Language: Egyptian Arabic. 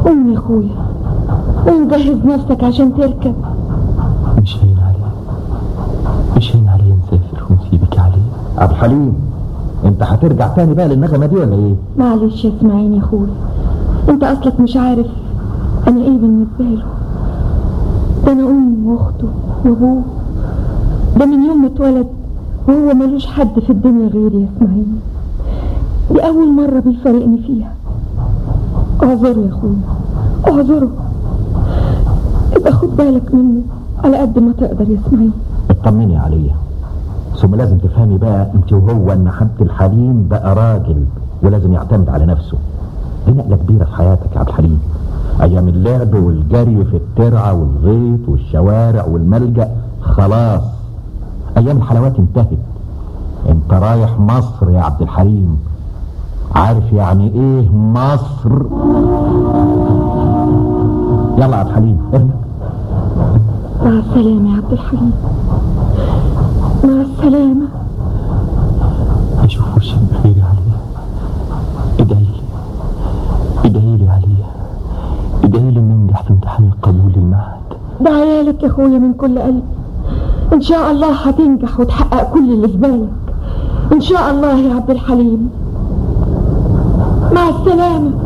قوم يا اخويا قوم جهز نفسك عشان تركب مش هين عليه مش هين عليه نسافر ونسيبك عليه عبد الحليم انت هترجع تاني بقى للنغمه دي ولا ايه معلش اسمعيني يا اخويا انت اصلك مش عارف انا ايه بالنسبه له ده انا امه واخته وابوه ده من يوم ما اتولد وهو ملوش حد في الدنيا غيري يا اسماعيل دي اول مره بيفارقني فيها اعذره يا اخويا اعذره ابقى خد بالك منه على قد ما تقدر يا اسماعيل اطمني عليا ثم لازم تفهمي بقى انت وهو ان عبد الحليم بقى راجل ولازم يعتمد على نفسه دي نقله كبيره في حياتك يا عبد الحليم ايام اللعب والجري في الترعه والغيط والشوارع والملجا خلاص ايام الحلوات انتهت انت رايح مصر يا عبد الحليم عارف يعني ايه مصر يلا يا عبد الحليم ارجع مع السلامه يا عبد الحليم مع السلامه اشوف وشك بخير يا علي ادعي لي ادعي لي علي ادعي لي ننجح في امتحان القبول للمعهد ده عيالك يا اخويا من كل قلب ان شاء الله هتنجح وتحقق كل اللي في بالك ان شاء الله يا عبد الحليم مع السلامه